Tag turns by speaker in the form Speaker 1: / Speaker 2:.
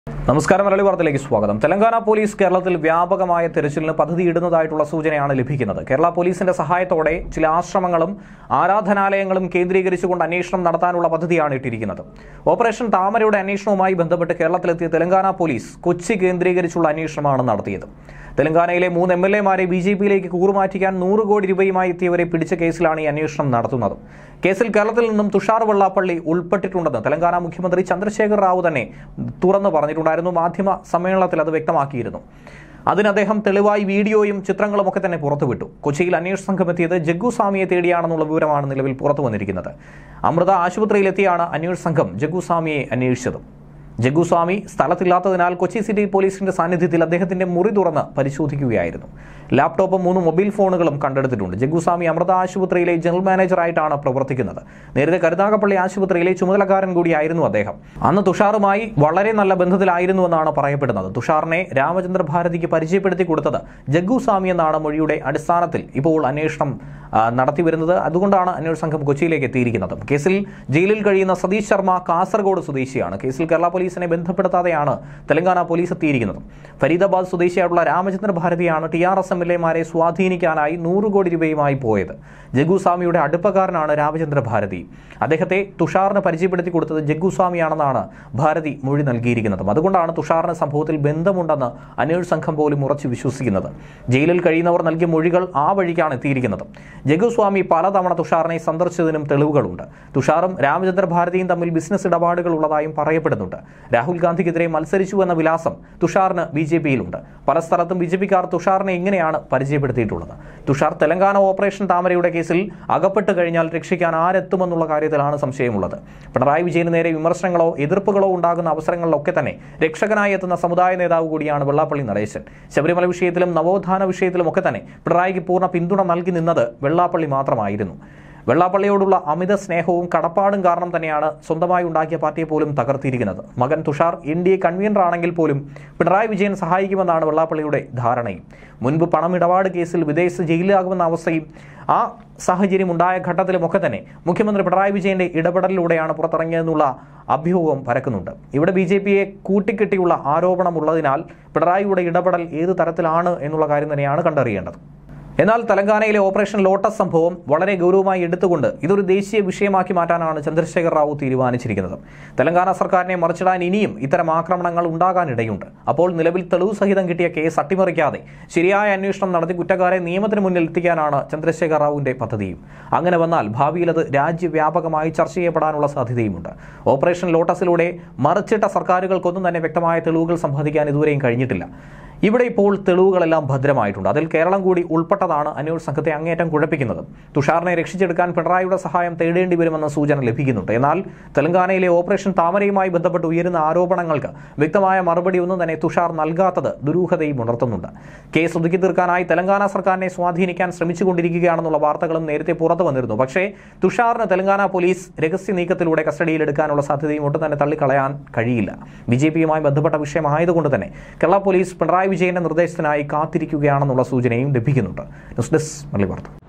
Speaker 1: നമസ്കാരം മലയാളി വാർത്തയിലേക്ക് സ്വാഗതം തെലങ്കാന പോലീസ് കേരളത്തിൽ വ്യാപകമായ തെരച്ചിലിന് പദ്ധതിയിടുന്നതായിട്ടുള്ള സൂചനയാണ് ലഭിക്കുന്നത് കേരള പോലീസിന്റെ സഹായത്തോടെ ചില ആശ്രമങ്ങളും ആരാധനാലയങ്ങളും കേന്ദ്രീകരിച്ചുകൊണ്ട് അന്വേഷണം നടത്താനുള്ള പദ്ധതിയാണ് ഇട്ടിരിക്കുന്നത് ഓപ്പറേഷൻ താമരയുടെ അന്വേഷണവുമായി ബന്ധപ്പെട്ട് കേരളത്തിലെത്തിയ തെലങ്കാന പോലീസ് കൊച്ചി കേന്ദ്രീകരിച്ചുള്ള അന്വേഷണമാണ് നടത്തിയത് തെലങ്കാനയിലെ മൂന്ന് എം എൽ എമാരെ ബി ജെ പിയിലേക്ക് കൂറുമാറ്റിക്കാൻ നൂറ് കോടി രൂപയുമായി എത്തിയവരെ പിടിച്ച കേസിലാണ് ഈ അന്വേഷണം നടത്തുന്നത് കേസിൽ കേരളത്തിൽ നിന്നും തുഷാർ വെള്ളാപ്പള്ളി ഉൾപ്പെട്ടിട്ടുണ്ടെന്ന് തെലങ്കാന മുഖ്യമന്ത്രി ചന്ദ്രശേഖർ റാവു തന്നെ തുറന്നു പറഞ്ഞിട്ടുണ്ടായിരുന്നു മാധ്യമ സമ്മേളനത്തിൽ അത് വ്യക്തമാക്കിയിരുന്നു അതിന് അദ്ദേഹം തെളിവായി വീഡിയോയും ചിത്രങ്ങളും ഒക്കെ തന്നെ പുറത്തുവിട്ടു കൊച്ചിയിൽ അന്വേഷണ സംഘം എത്തിയത് ജഗ്ഗുസ്വാമിയെ തേടിയാണെന്നുള്ള വിവരമാണ് നിലവിൽ പുറത്തു വന്നിരിക്കുന്നത് അമൃത ആശുപത്രിയിലെത്തിയാണ് അന്വേഷണ സംഘം ജഗ്ഗുസ്വാമിയെ അന്വേഷിച്ചത് ജഗ്ഗുസ്വാമി സ്ഥലത്തില്ലാത്തതിനാൽ കൊച്ചി സിറ്റി പോലീസിന്റെ സാന്നിധ്യത്തിൽ അദ്ദേഹത്തിന്റെ മുറി തുറന്ന് പരിശോധിക്കുകയായിരുന്നു ലാപ്ടോപ്പും മൂന്ന് മൊബൈൽ ഫോണുകളും കണ്ടെടുത്തിട്ടുണ്ട് ജഗ്ഗുസ്വാമി അമൃത ആശുപത്രിയിലെ ജനറൽ മാനേജറായിട്ടാണ് പ്രവർത്തിക്കുന്നത് നേരത്തെ കരുനാഗപ്പള്ളി ആശുപത്രിയിലെ ചുമതലക്കാരൻ കൂടിയായിരുന്നു അദ്ദേഹം അന്ന് തുഷാറുമായി വളരെ നല്ല ബന്ധത്തിലായിരുന്നുവെന്നാണ് പറയപ്പെടുന്നത് തുഷാറിനെ രാമചന്ദ്ര ഭാരതിക്ക് പരിചയപ്പെടുത്തി കൊടുത്തത് ജഗ്ഗുസ്വാമി എന്നാണ് മൊഴിയുടെ അടിസ്ഥാനത്തിൽ ഇപ്പോൾ അന്വേഷണം ആ, നടത്തി വരുന്നത് അതുകൊണ്ടാണ് അന്വേഷണ സംഘം കൊച്ചിയിലേക്ക് എത്തിയിരിക്കുന്നത് കേസിൽ ജയിലിൽ കഴിയുന്ന സതീഷ് ശർമ്മ കാസർഗോഡ് സ്വദേശിയാണ് കേസിൽ കേരള പോലീസിനെ ബന്ധപ്പെടുത്താതെയാണ് തെലങ്കാന പോലീസ് എത്തിയിരിക്കുന്നത് ഫരീദാബാദ് സ്വദേശിയായിട്ടുള്ള രാമചന്ദ്ര ഭാരതിയാണ് T R S M L എമാരെ സ്വാധീനിക്കാനായി നൂറ് കോടി രൂപയുമായി പോയത് ജഗ്ഗുസ്വാമിയുടെ അടുപ്പക്കാരനാണ് രാമചന്ദ്ര ഭാരതി അദ്ദേഹത്തെ തുഷാറിന് പരിചയപ്പെടുത്തി കൊടുത്തത് ജഗ്ഗുസ്വാമിയാണെന്നാണ് ഭാരതി മൊഴി നൽകിയിരിക്കുന്നത് അതുകൊണ്ടാണ് തുഷാറിന് സംഭവത്തിൽ ബന്ധമുണ്ടെന്ന് അന്വേഷണ സംഘം പോലും ഉറച്ചു വിശ്വസിക്കുന്നത് ജയിലിൽ കഴിയുന്നവർ നൽകിയ മൊഴികൾ ആ വഴിക്കാണ് എത്തിയിരിക്കുന്നത് ജഗ്ഗുസ്വാമി പലതവണ തുഷാറിനെ സന്ദർശിച്ചതിനും തെളിവുകളുണ്ട് തുഷാറും രാമചന്ദ്ര ഭാരതിയും തമ്മിൽ ബിസിനസ് ഇടപാടുകൾ ഉള്ളതായും പറയപ്പെടുന്നുണ്ട് രാഹുൽ ഗാന്ധിക്കെതിരെ മത്സരിച്ചു എന്ന വിലാസം തുഷാറിന് ബി ജെ പിയിലുണ്ട് പല സ്ഥലത്തും ബി ജെ പിക്കാർ തുഷാറിനെ ഇങ്ങനെയാണ് പരിചയപ്പെടുത്തിയിട്ടുള്ളത് തുഷാർ തെലങ്കാന ഓപ്പറേഷൻ താമരയുടെ കേസിൽ അകപ്പെട്ട് കഴിഞ്ഞാൽ രക്ഷിക്കാൻ ആരെത്തുമെന്നുള്ള കാര്യത്തിലാണ് സംശയമുള്ളത് പിണറായി വിജയന് നേരെ വിമർശനങ്ങളോ എതിർപ്പുകളോ ഉണ്ടാകുന്ന അവസരങ്ങളിലൊക്കെ തന്നെ രക്ഷകനായി എത്തുന്ന സമുദായ നേതാവ് കൂടിയാണ് വെള്ളാപ്പള്ളി നടേശൻ ശബരിമല വിഷയത്തിലും നവോത്ഥാന വിഷയത്തിലും ഒക്കെ തന്നെ പിണറായിക്ക് പൂർണ്ണ പിന്തുണ നൽകി നിന്നത് വെള്ളാപ്പള്ളി മാത്രമായിരുന്നു വെള്ളാപ്പള്ളിയോടുള്ള അമിത സ്നേഹവും കടപ്പാടും കാരണം തന്നെയാണ് സ്വന്തമായി ഉണ്ടാക്കിയ പാർട്ടിയെ പോലും തകർത്തിയിരിക്കുന്നത് മകൻ Tushar N D A convener ആണെങ്കിൽ പോലും പിണറായി വിജയൻ സഹായിക്കുമെന്നാണ് വെള്ളാപ്പള്ളിയുടെ ധാരണയും മുൻപ് പണമിടപാട് കേസിൽ വിദേശ ജയിലിലാകുമെന്ന അവസ്ഥയും ആ സാഹചര്യം ഉണ്ടായ ഘട്ടത്തിലുമൊക്കെ തന്നെ മുഖ്യമന്ത്രി പിണറായി വിജയന്റെ ഇടപെടലിലൂടെയാണ് പുറത്തിറങ്ങിയതെന്നുള്ള അഭ്യൂഹം പരക്കുന്നുണ്ട് ഇവിടെ ബി ജെ പിയെ കൂട്ടിക്കെട്ടിയുള്ള ആരോപണമുള്ളതിനാൽ പിണറായിയുടെ ഇടപെടൽ ഏത് തരത്തിലാണ് എന്നുള്ള കാര്യം തന്നെയാണ് കണ്ടറിയേണ്ടത് എന്നാൽ തെലങ്കാനയിലെ ഓപ്പറേഷൻ ലോട്ടസ് സംഭവം വളരെ ഗൗരവമായി എടുത്തുകൊണ്ട് ഇതൊരു ദേശീയ വിഷയമാക്കി മാറ്റാനാണ് ചന്ദ്രശേഖർ റാവു തീരുമാനിച്ചിരിക്കുന്നത് തെലങ്കാന സർക്കാരിനെ മറിച്ചിടാൻ ഇനിയും ഇത്തരം ആക്രമണങ്ങൾ ഉണ്ടാകാനിടയുണ്ട് അപ്പോൾ നിലവിൽ തെളിവ് സഹിതം കിട്ടിയ കേസ് അട്ടിമറിക്കാതെ ശരിയായ അന്വേഷണം നടത്തി കുറ്റക്കാരെ നിയമത്തിന് മുന്നിൽ എത്തിക്കാനാണ് ചന്ദ്രശേഖർ റാവുവിന്റെ പദ്ധതിയും അങ്ങനെ വന്നാൽ ഭാവിയിൽ അത് രാജ്യവ്യാപകമായി ചർച്ച ചെയ്യപ്പെടാനുള്ള സാധ്യതയുമുണ്ട് ഓപ്പറേഷൻ ലോട്ടസിലൂടെ മറിച്ചിട്ട സർക്കാരുകൾക്കൊന്നും തന്നെ വ്യക്തമായ തെളിവുകൾ സമ്പാദിക്കാൻ ഇതുവരെയും കഴിഞ്ഞിട്ടില്ല ഇവിടെ ഇപ്പോൾ തെളിവുകളെല്ലാം ഭദ്രമായിട്ടുണ്ട് അതിൽ കേരളം കൂടി ഉൾപ്പെട്ടതാണ് അന്വേഷണ സംഘത്തെ അങ്ങേറ്റം കുഴപ്പിക്കുന്നത് തുഷാറിനെ രക്ഷിച്ചെടുക്കാൻ പിണറായിയുടെ സഹായം തേടേണ്ടി വരുമെന്ന സൂചന ലഭിക്കുന്നുണ്ട് എന്നാൽ തെലങ്കാനയിലെ ഓപ്പറേഷൻ താമരയുമായി ബന്ധപ്പെട്ട് ഉയരുന്ന ആരോപണങ്ങൾക്ക് വ്യക്തമായ മറുപടി ഒന്നും തന്നെ തുഷാർ നൽകാത്തത് ദുരൂഹതയും ഉണർത്തുന്നുണ്ട് കേസ് ഒതുക്കി തീർക്കാനായി തെലങ്കാന സർക്കാരിനെ സ്വാധീനിക്കാൻ ശ്രമിച്ചുകൊണ്ടിരിക്കുകയാണെന്നുള്ള വാർത്തകളും നേരത്തെ പുറത്തു വന്നിരുന്നു പക്ഷേ തുഷാറിന് തെലങ്കാന പോലീസ് രഹസ്യ നീക്കത്തിലൂടെ കസ്റ്റഡിയിലെടുക്കാനുള്ള സാധ്യതയും ഒട്ടും തന്നെ തള്ളിക്കളയാൻ കഴിയില്ല ബി ജെ പിയുമായി ബന്ധപ്പെട്ട വിഷയമായതുകൊണ്ട് തന്നെ കേരള പോലീസ് പിണറായി വിജയന്റെ നിർദ്ദേശത്തിനായി കാത്തിരിക്കുകയാണെന്നുള്ള സൂചനയും ലഭിക്കുന്നുണ്ട് ന്യൂസ് ഡെസ്ക് മലയാളി വാർത്ത